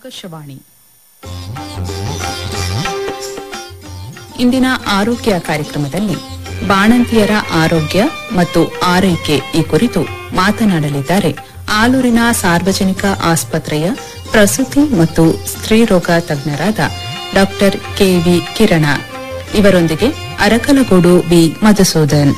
ಆಕಾಶವಾಣಿ ಇಂದಿನ ಆರೋಗ್ಯ ಕಾರ್ಯಕ್ರಮದಲ್ಲಿ ಬಾಣಂತಿಯರ ಆರೋಗ್ಯ ಮತ್ತು ಆರೈಕೆ ಈ ಕುರಿತು ಮಾತನಾಡಲಿದ್ದಾರೆ ಆಲೂರಿನ ಸಾರ್ವಜನಿಕ ಆಸ್ಪತ್ರೆಯ ಪ್ರಸೂತಿ ಮತ್ತು ಸ್ತ್ರೀರೋಗ ತಜ್ಞರಾದ ಡಾಕ್ಟರ್ ಕೆವಿ ಕಿರಣ ಇವರೊಂದಿಗೆ ಅರಕಲಗೂಡು ಬಿ ಮಧುಸೂದನ್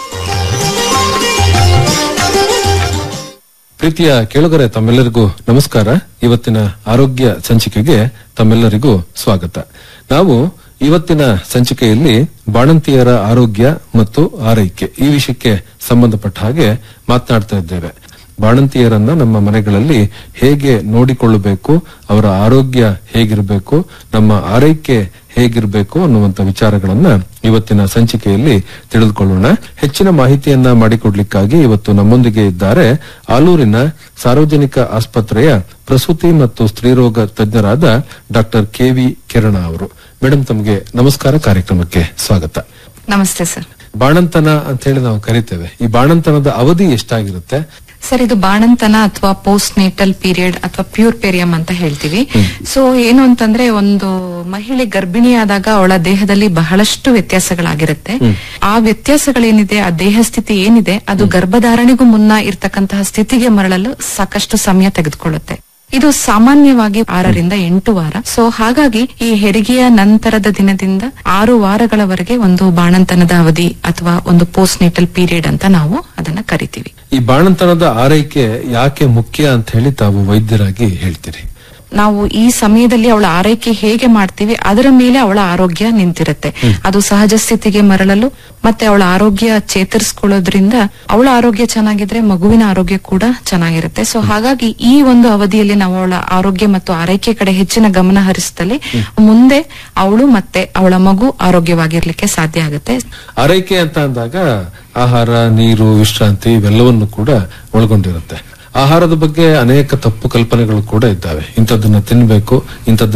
ಪ್ರೀತಿಯ ಕೇಳುಗರೆ ತಮ್ಮೆಲ್ಲರಿಗೂ ನಮಸ್ಕಾರ ಇವತ್ತಿನ ಆರೋಗ್ಯ ಸಂಚಿಕೆಗೆ ತಮ್ಮೆಲ್ಲರಿಗೂ ಸ್ವಾಗತ ನಾವು ಇವತ್ತಿನ ಸಂಚಿಕೆಯಲ್ಲಿ ಬಾಣಂತಿಯರ ಆರೋಗ್ಯ ಮತ್ತು ಆರೈಕೆ ಈ ವಿಷಯಕ್ಕೆ ಸಂಬಂಧಪಟ್ಟ ಹಾಗೆ ಮಾತನಾಡ್ತಾ ಇದ್ದೇವೆ ಬಾಣಂತಿಯರನ್ನ ನಮ್ಮ ಮನೆಗಳಲ್ಲಿ ಹೇಗೆ ನೋಡಿಕೊಳ್ಳಬೇಕು ಅವರ ಆರೋಗ್ಯ ಹೇಗಿರಬೇಕು ನಮ್ಮ ಆರೈಕೆ ಹೇಗಿರಬೇಕು ಅನ್ನುವಂತ ವಿಚಾರಗಳನ್ನ ಇವತ್ತಿನ ಸಂಚಿಕೆಯಲ್ಲಿ ತಿಳಿದುಕೊಳ್ಳೋಣ ಹೆಚ್ಚಿನ ಮಾಹಿತಿಯನ್ನ ಮಾಡಿಕೊಡ್ಲಿಕ್ಕಾಗಿ ಇವತ್ತು ನಮ್ಮೊಂದಿಗೆ ಇದ್ದಾರೆ ಆಲೂರಿನ ಸಾರ್ವಜನಿಕ ಆಸ್ಪತ್ರೆಯ ಪ್ರಸೂತಿ ಮತ್ತು ಸ್ತ್ರೀರೋಗ ತಜ್ಞರಾದ ಡಾಕ್ಟರ್ ಕೆವಿ ಕಿರಣ ಅವರು ಮೇಡಮ್ ತಮಗೆ ನಮಸ್ಕಾರ ಕಾರ್ಯಕ್ರಮಕ್ಕೆ ಸ್ವಾಗತ ನಮಸ್ತೆ ಸರ್ ಬಾಣಂತನ ಅಂತ ಹೇಳಿ ನಾವು ಕರಿತೇವೆ ಈ ಬಾಣಂತನದ ಅವಧಿ ಎಷ್ಟಾಗಿರುತ್ತೆ ಸರ್ ಇದು ಬಾಣಂತನ ಅಥವಾ ಪೋಸ್ಟ್ ನೇಟಲ್ ಪೀರಿಯಡ್ ಅಥವಾ ಪ್ಯೂರ್ ಪೇರಿಯಂ ಅಂತ ಹೇಳ್ತೀವಿ ಸೊ ಏನು ಅಂತಂದ್ರೆ ಒಂದು ಮಹಿಳೆ ಗರ್ಭಿಣಿಯಾದಾಗ ಅವಳ ದೇಹದಲ್ಲಿ ಬಹಳಷ್ಟು ವ್ಯತ್ಯಾಸಗಳಾಗಿರುತ್ತೆ ಆ ವ್ಯತ್ಯಾಸಗಳೇನಿದೆ ಆ ದೇಹ ಸ್ಥಿತಿ ಏನಿದೆ ಅದು ಗರ್ಭಧಾರಣೆಗೂ ಮುನ್ನ ಇರ್ತಕ್ಕಂತಹ ಸ್ಥಿತಿಗೆ ಮರಳಲು ಸಾಕಷ್ಟು ಸಮಯ ತೆಗೆದುಕೊಳ್ಳುತ್ತೆ ಇದು ಸಾಮಾನ್ಯವಾಗಿ ಆರರಿಂದ ಎಂಟು ವಾರ ಸೊ ಹಾಗಾಗಿ ಈ ಹೆರಿಗೆಯ ನಂತರದ ದಿನದಿಂದ ಆರು ವಾರಗಳವರೆಗೆ ಒಂದು ಬಾಣಂತನದ ಅವಧಿ ಅಥವಾ ಒಂದು ಪೋಸ್ಟ್ ನೇಟಲ್ ಪೀರಿಯಡ್ ಅಂತ ನಾವು ಅದನ್ನ ಕರಿತೀವಿ ಈ ಬಾಣಂತನದ ಆರೈಕೆ ಯಾಕೆ ಮುಖ್ಯ ಅಂತ ಹೇಳಿ ತಾವು ವೈದ್ಯರಾಗಿ ಹೇಳ್ತೀರಿ ನಾವು ಈ ಸಮಯದಲ್ಲಿ ಅವಳ ಆರೈಕೆ ಹೇಗೆ ಮಾಡ್ತೀವಿ ಅದರ ಮೇಲೆ ಅವಳ ಆರೋಗ್ಯ ನಿಂತಿರುತ್ತೆ ಅದು ಸಹಜ ಸ್ಥಿತಿಗೆ ಮರಳಲು ಮತ್ತೆ ಅವಳ ಆರೋಗ್ಯ ಚೇತರಿಸ್ಕೊಳ್ಳೋದ್ರಿಂದ ಅವಳ ಆರೋಗ್ಯ ಚೆನ್ನಾಗಿದ್ರೆ ಮಗುವಿನ ಆರೋಗ್ಯ ಕೂಡ ಚೆನ್ನಾಗಿರುತ್ತೆ ಸೊ ಹಾಗಾಗಿ ಈ ಒಂದು ಅವಧಿಯಲ್ಲಿ ನಾವು ಅವಳ ಆರೋಗ್ಯ ಮತ್ತು ಆರೈಕೆ ಕಡೆ ಹೆಚ್ಚಿನ ಗಮನ ಹರಿಸಿದಲ್ಲಿ ಮುಂದೆ ಅವಳು ಮತ್ತೆ ಅವಳ ಮಗು ಆರೋಗ್ಯವಾಗಿರ್ಲಿಕ್ಕೆ ಸಾಧ್ಯ ಆಗುತ್ತೆ ಆರೈಕೆ ಅಂತ ಅಂದಾಗ ಆಹಾರ ನೀರು ವಿಶ್ರಾಂತಿ ಇವೆಲ್ಲವನ್ನು ಕೂಡ ಒಳಗೊಂಡಿರುತ್ತೆ ಆಹಾರದ ಬಗ್ಗೆ ಅನೇಕ ತಪ್ಪು ಕಲ್ಪನೆಗಳು ಕೂಡ ಇದ್ದಾವೆ ಇಂಥದ್ದನ್ನ ತಿನ್ಬೇಕು ಇಂಥದ್ದನ್ನ